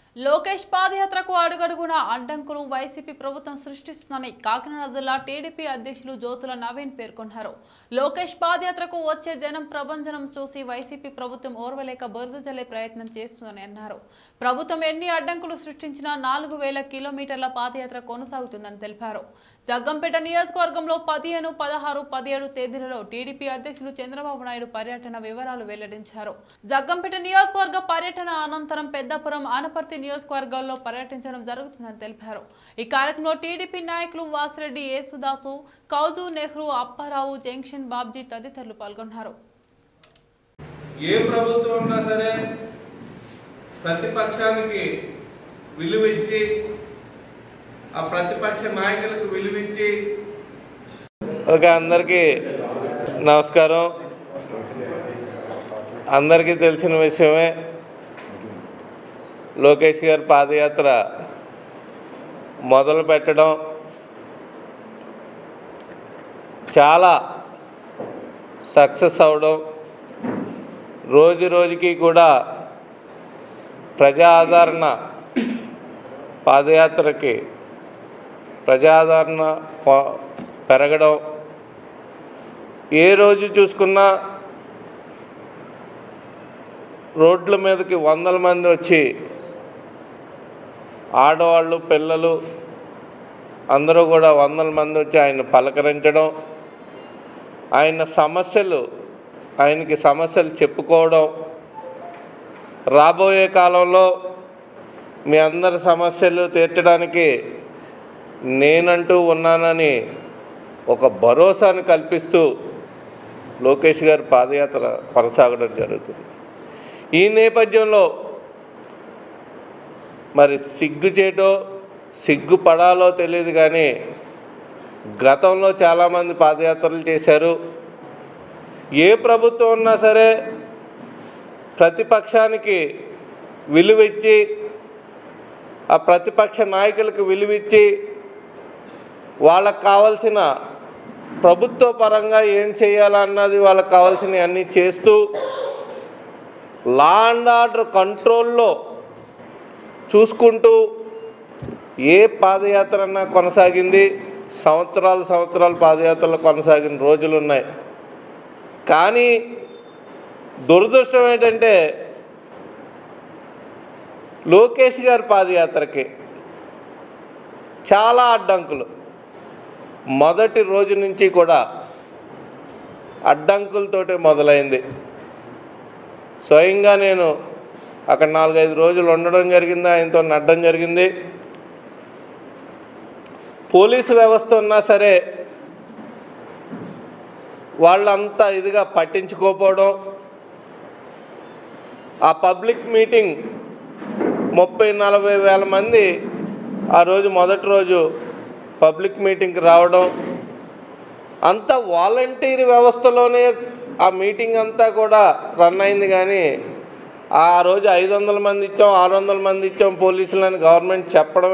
లోకేష్ పాదయాత్రకు అడుగడుగున అడ్డంకులు వైసీపీ ప్రభుత్వం సృష్టిస్తుందని కాకినాడ జిల్లా టీడీపీ అధ్యక్షులు జ్యోతుల నవీన్ పేర్కొన్నారు లోకేష్ పాదయాత్రకు వచ్చే జనం ప్రభంజనం చూసి వైసీపీ ప్రభుత్వం ఓర్వలేక బురద జల్లే ప్రయత్నం చేస్తుందని అన్నారు ప్రభుత్వం ఎన్ని అడ్డంకులు సృష్టించినా నాలుగు వేల కిలోమీటర్ల పాదయాత్ర కొనసాగుతుందని తెలిపారు జగ్గంపేట నియోజకవర్గంలో పదిహేను పదహారు పదిహేడు తేదీలలో టీడీపీ అధ్యక్షులు చంద్రబాబు నాయుడు పర్యటన వివరాలు వెల్లడించారు జగ్గంపేట నియోజకవర్గ పర్యటన అనంతరం పెద్దపురం ఆనపర్తి నియోజకవర్గాల్లో పర్యటించడం జరుగుతుందని తెలిపారు ఈ కార్యక్రమంలో టీడీపీ నాయకులు వాసిరెడ్డి యేసుదాసు కౌజు నెహ్రూ అప్పారావు జంక్షన్ బాబ్జీ తదితరులు పాల్గొన్నారు ఏ ప్రభుత్వం ఉన్నా సరే ప్రతిపక్షానికి విలువిచ్చి ఆ ప్రతిపక్ష నాయకులకు విలువిచ్చి ఓకే అందరికీ నమస్కారం అందరికీ తెలిసిన విషయమే లోకేష్ గారి పాదయాత్ర మొదలు పెట్టడం చాలా సక్సెస్ అవడం రోజు రోజుకి కూడా ప్రజా ఆదరణ పాదయాత్రకి ప్రజాదరణ ప- పెరగడం ఏ రోజు చూసుకున్నా రోడ్ల మీదకి వందల మంది వచ్చి ఆడవాళ్ళు పిల్లలు అందరూ కూడా వందల మంది వచ్చి ఆయన పలకరించడం ఆయన సమస్యలు ఆయనకి సమస్యలు చెప్పుకోవడం రాబోయే కాలంలో మీ అందరి సమస్యలు తీర్చడానికి నేనంటూ ఉన్నానని ఒక భరోసాను కల్పిస్తూ లోకేష్ గారి పాదయాత్ర కొనసాగడం జరుగుతుంది ఈ నేపథ్యంలో మరి సిగ్గు చేయటో సిగ్గుపడాలో తెలియదు కానీ గతంలో చాలామంది పాదయాత్రలు చేశారు ఏ ప్రభుత్వం ఉన్నా సరే ప్రతిపక్షానికి విలువిచ్చి ఆ ప్రతిపక్ష నాయకులకు విలువిచ్చి వాళ్ళకు కావాల్సిన ప్రభుత్వ పరంగా ఏం చేయాలన్నది వాళ్ళకి కావాల్సినవి అన్నీ చేస్తూ లా అండ్ ఆర్డర్ కంట్రోల్లో చూసుకుంటూ ఏ పాదయాత్ర అన్నా కొనసాగింది సంవత్సరాలు సంవత్సరాలు పాదయాత్రలు కొనసాగిన రోజులు ఉన్నాయి కానీ దురదృష్టం ఏంటంటే లోకేష్ గారి పాదయాత్రకి చాలా అడ్డంకులు మొదటి రోజు నుంచి కూడా అడ్డంకులతోటే మొదలైంది స్వయంగా నేను అక్కడ నాలుగైదు రోజులు ఉండడం జరిగింది ఆయనతో నడ్డం జరిగింది పోలీసు వ్యవస్థ ఉన్నా సరే వాళ్ళంతా ఇదిగా పట్టించుకోకపోవడం ఆ పబ్లిక్ మీటింగ్ ముప్పై నలభై వేల మంది ఆ రోజు మొదటి రోజు పబ్లిక్ మీటింగ్కి రావడం అంతా వాలంటీర్ వ్యవస్థలోనే ఆ మీటింగ్ అంతా కూడా రన్ అయింది కానీ ఆ రోజు ఐదు వందల మంది ఇచ్చాం ఆరు వందల మంది ఇచ్చాం పోలీసులని గవర్నమెంట్ చెప్పడం